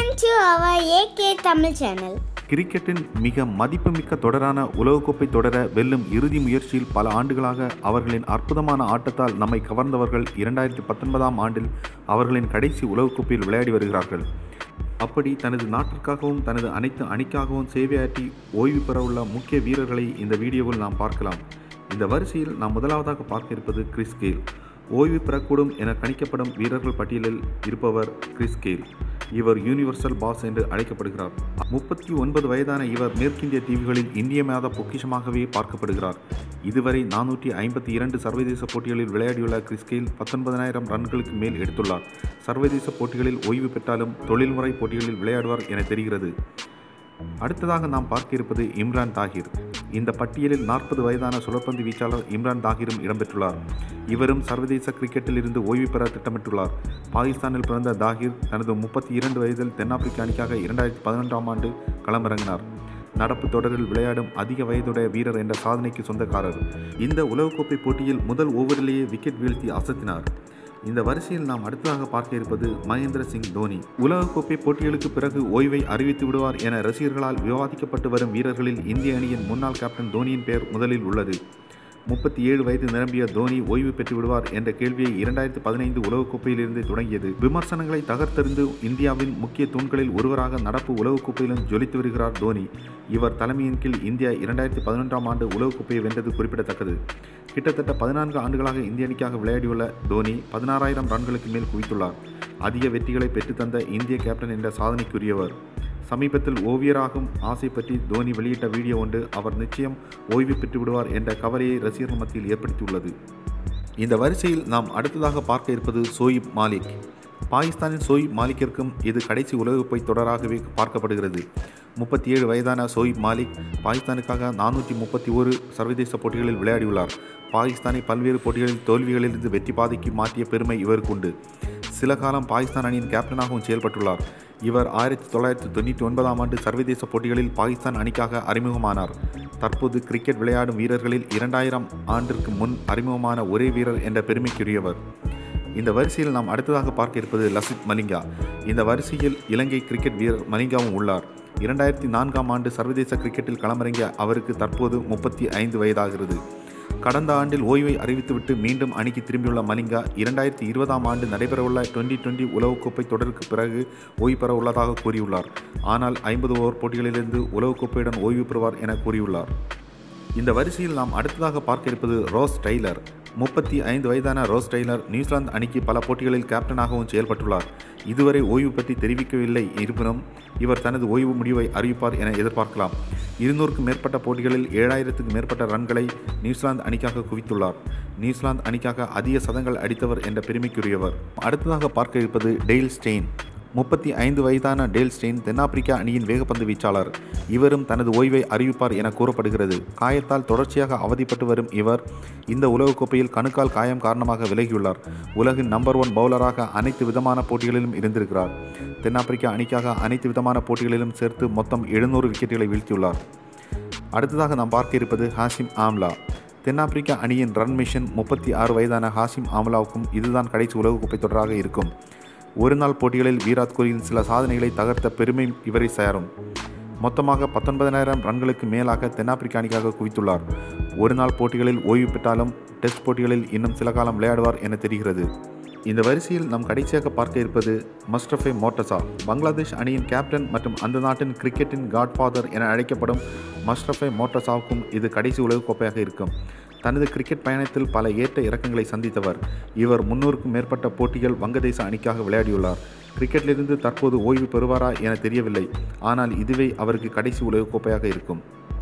Welcome to our AK Tamil channel. கிரிக்கெட்டின் மிக மதிப்புமிக்க தொடரான உலகக்கோப்பை தொடர வெல்லும் இறுதி முயற்சியில் பல ஆண்டுகளாக அவர்களின் அற்புதமான ஆட்டத்தால் நம்மை கவர்ந்தவர்கள் இரண்டாயிரத்தி பத்தொன்பதாம் ஆண்டில் அவர்களின் கடைசி உலகக்கோப்பையில் விளையாடி வருகிறார்கள் அப்படி தனது நாட்டிற்காகவும் தனது அனைத்து அணிக்காகவும் சேவையாற்றி ஓய்வு பெறவுள்ள முக்கிய வீரர்களை இந்த வீடியோவில் நாம் பார்க்கலாம் இந்த வரிசையில் நாம் முதலாவதாக பார்க்க இருப்பது கிறிஸ் கெயில் ஓய்வு பெறக்கூடும் என கணிக்கப்படும் வீரர்கள் பட்டியலில் இருப்பவர் கிறிஸ் கெயில் இவர் யூனிவர்சல் பாஸ் என்று அழைக்கப்படுகிறார் முப்பத்தி ஒன்பது வயதான இவர் மேற்கிந்திய தீவுகளில் இந்தியமாத பொக்கிஷமாகவே பார்க்கப்படுகிறார் இதுவரை நானூற்றி ஐம்பத்தி இரண்டு சர்வதேச போட்டிகளில் விளையாடியுள்ள கிறிஸ்கெயில் பத்தொன்பதனாயிரம் ரன்களுக்கு மேல் எடுத்துள்ளார் சர்வதேச போட்டிகளில் ஓய்வு பெற்றாலும் தொழில்முறை போட்டிகளில் விளையாடுவார் என தெரிகிறது அடுத்ததாக நாம் பார்க்க இருப்பது இம்ரான் தாகிர் இந்த பட்டியலில் நாற்பது வயதான சுழற்பந்து வீச்சாளர் இம்ரான் தாகிரும் இடம்பெற்றுள்ளார் இவரும் சர்வதேச கிரிக்கெட்டில் இருந்து ஓய்வு பெற திட்டமிட்டுள்ளார் பாகிஸ்தானில் பிறந்த தாகிர் தனது முப்பத்தி இரண்டு வயதில் தென்னாப்பிரிக்க அணிக்காக இரண்டாயிரத்தி பதினொன்றாம் ஆண்டு களமிறங்கினார் நடப்பு தொடரில் விளையாடும் அதிக வயதுடைய வீரர் என்ற சாதனைக்கு சொந்தக்காரர் இந்த உலகக்கோப்பை போட்டியில் முதல் ஓவரிலேயே விக்கெட் வீழ்த்தி அசத்தினார் இந்த வரிசையில் நாம் அடுத்ததாக பார்க்க இருப்பது மகேந்திர சிங் தோனி உலகக்கோப்பை போட்டிகளுக்கு பிறகு ஓய்வை அறிவித்து விடுவார் என ரசிகர்களால் விவாதிக்கப்பட்டு வரும் வீரர்களில் இந்திய அணியின் முன்னாள் கேப்டன் தோனியின் பெயர் முதலில் உள்ளது முப்பத்தி ஏழு வயது நிரம்பிய தோனி ஓய்வு பெற்று விடுவார் என்ற கேள்வியை இரண்டாயிரத்தி பதினைந்து உலகக்கோப்பையிலிருந்து தொடங்கியது விமர்சனங்களை தகர்த்தெறிந்து இந்தியாவின் முக்கிய தூண்களில் ஒருவராக நடப்பு உலகக்கோப்பையிலும் ஜொலித்து வருகிறார் தோனி இவர் தலைமையின் கீழ் இந்தியா இரண்டாயிரத்தி பதினொன்றாம் ஆண்டு உலகக்கோப்பையை வென்றது குறிப்பிடத்தக்கது கிட்டத்தட்ட பதினான்கு ஆண்டுகளாக இந்திய அணிக்காக விளையாடியுள்ள தோனி பதினாறாயிரம் ரன்களுக்கு மேல் குவித்துள்ளார் அதிக வெற்றிகளை பெற்றுத்தந்த இந்திய கேப்டன் என்ற சாதனைக்குரியவர் சமீபத்தில் ஓவியராகும் ஆசை பற்றி தோனி வெளியிட்ட வீடியோ ஒன்று அவர் நிச்சயம் ஓய்வு பெற்று விடுவார் என்ற கவலையை ரசிகர்கள் மத்தியில் ஏற்படுத்தியுள்ளது இந்த வரிசையில் நாம் அடுத்ததாக பார்க்க இருப்பது சோயிப் மாலிக் பாகிஸ்தானின் சோயிப் மாலிக்கிற்கும் இது கடைசி உலகப்போய் தொடராகவே பார்க்கப்படுகிறது முப்பத்தி ஏழு வயதான சோயிப் மாலிக் பாகிஸ்தானுக்காக நானூற்றி முப்பத்தி ஒரு சர்வதேச போட்டிகளில் விளையாடியுள்ளார் பாகிஸ்தானை பல்வேறு போட்டிகளில் தோல்விகளிலிருந்து வெற்றி பாதைக்கு மாற்றிய பெருமை இவருக்கு உண்டு சில காலம் பாகிஸ்தான் அணியின் கேப்டனாகவும் செயல்பட்டுள்ளார் இவர் ஆயிரத்தி தொள்ளாயிரத்தி தொண்ணூற்றி ஒன்பதாம் ஆண்டு சர்வதேச போட்டிகளில் பாகிஸ்தான் அணிக்காக அறிமுகமானார் தற்போது கிரிக்கெட் விளையாடும் வீரர்களில் இரண்டாயிரம் ஆண்டிற்கு முன் அறிமுகமான ஒரே வீரர் என்ற பெருமைக்குரியவர் இந்த வரிசையில் நாம் அடுத்ததாக பார்க்க இருப்பது லசித் மலிங்கா இந்த வரிசையில் இலங்கை கிரிக்கெட் வீரர் மலிங்காவும் உள்ளார் இரண்டாயிரத்தி நான்காம் ஆண்டு சர்வதேச கிரிக்கெட்டில் களமிறங்கிய அவருக்கு தற்போது முப்பத்தி ஐந்து வயதாகிறது கடந்த ஆண்டில் ஓய்வை அறிவித்துவிட்டு மீண்டும் அணிக்கு திரும்பியுள்ள மலிங்கா இரண்டாயிரத்தி இருபதாம் ஆண்டு நடைபெறவுள்ள டுவெண்டி டுவெண்டி உலகக்கோப்பை தொடருக்கு பிறகு ஓய்வு பெற உள்ளதாக கூறியுள்ளார் ஆனால் ஐம்பது ஓவர் போட்டிகளிலிருந்து உலகக்கோப்பையுடன் ஓய்வு பெறுவார் என கூறியுள்ளார் இந்த வரிசையில் நாம் அடுத்ததாக பார்க்க இருப்பது ரோஸ் டெய்லர் முப்பத்தி ஐந்து வயதான ரோஸ் டெய்லர் நியூசிலாந்து அணிக்கு பல போட்டிகளில் கேப்டனாகவும் செயல்பட்டுள்ளார் இதுவரை ஓய்வு பற்றி தெரிவிக்கவில்லை இருப்பினும் இவர் தனது ஓய்வு முடிவை அறிவிப்பார் என எதிர்பார்க்கலாம் இருநூறுக்கும் மேற்பட்ட போட்டிகளில் ஏழாயிரத்துக்கும் மேற்பட்ட ரன்களை நியூசிலாந்து அணிக்காக குவித்துள்ளார் நியூசிலாந்து அணிக்காக அதிக சதங்கள் அடித்தவர் என்ற பெருமைக்குரியவர் அடுத்ததாக பார்க்க இருப்பது டெய்ல் ஸ்டெயின் முப்பத்தி ஐந்து வயதான டேல் ஸ்டெயின் தென்னாப்பிரிக்கா அணியின் வேகப்பந்து வீச்சாளர் இவரும் தனது ஓய்வை அறிவிப்பார் என கூறப்படுகிறது காயத்தால் தொடர்ச்சியாக அவதிப்பட்டு வரும் இவர் இந்த உலகக்கோப்பையில் கணுக்கால் காயம் காரணமாக விலகியுள்ளார் உலகின் நம்பர் ஒன் பவுலராக அனைத்து விதமான போட்டிகளிலும் இருந்திருக்கிறார் தென்னாப்பிரிக்கா அணிக்காக அனைத்து விதமான போட்டிகளிலும் சேர்த்து மொத்தம் எழுநூறு விக்கெட்டுகளை வீழ்த்தியுள்ளார் அடுத்ததாக நாம் பார்க்க இருப்பது ஹாசிம் ஆம்லா தென்னாப்பிரிக்கா அணியின் ரன் மிஷன் முப்பத்தி ஆறு வயதான ஹாசிம் ஆம்லாவுக்கும் இதுதான் கடைசி உலகக்கோப்பை தொடராக இருக்கும் ஒருநாள் போட்டிகளில் விராட் கோலியின் சில சாதனைகளை தகர்த்த பெருமை இவரை சேரும் மொத்தமாக பத்தொன்பதாயிரம் ரன்களுக்கு மேலாக தென்னாப்பிரிக்க அணிக்காக குவித்துள்ளார் ஒருநாள் போட்டிகளில் ஓய்வு பெற்றாலும் டெஸ்ட் போட்டிகளில் இன்னும் சில காலம் விளையாடுவார் என தெரிகிறது இந்த வரிசையில் நாம் கடைசியாக பார்க்க இருப்பது மஸ்டஃபே மோட்டசா பங்களாதேஷ் அணியின் கேப்டன் மற்றும் அந்த நாட்டின் கிரிக்கெட்டின் காட்ஃபாதர் என அழைக்கப்படும் மஸ்டஃபே மோட்டசாவுக்கும் இது கடைசி உலகக்கோப்பையாக இருக்கும் தனது கிரிக்கெட் பயணத்தில் பல ஏற்ற இறக்கங்களை சந்தித்தவர் இவர் முன்னூறுக்கும் மேற்பட்ட போட்டிகள் வங்கதேச அணிக்காக விளையாடியுள்ளார் கிரிக்கெட்டிலிருந்து தற்போது ஓய்வு பெறுவாரா என தெரியவில்லை ஆனால் இதுவே அவருக்கு கடைசி உலகக்கோப்பையாக இருக்கும்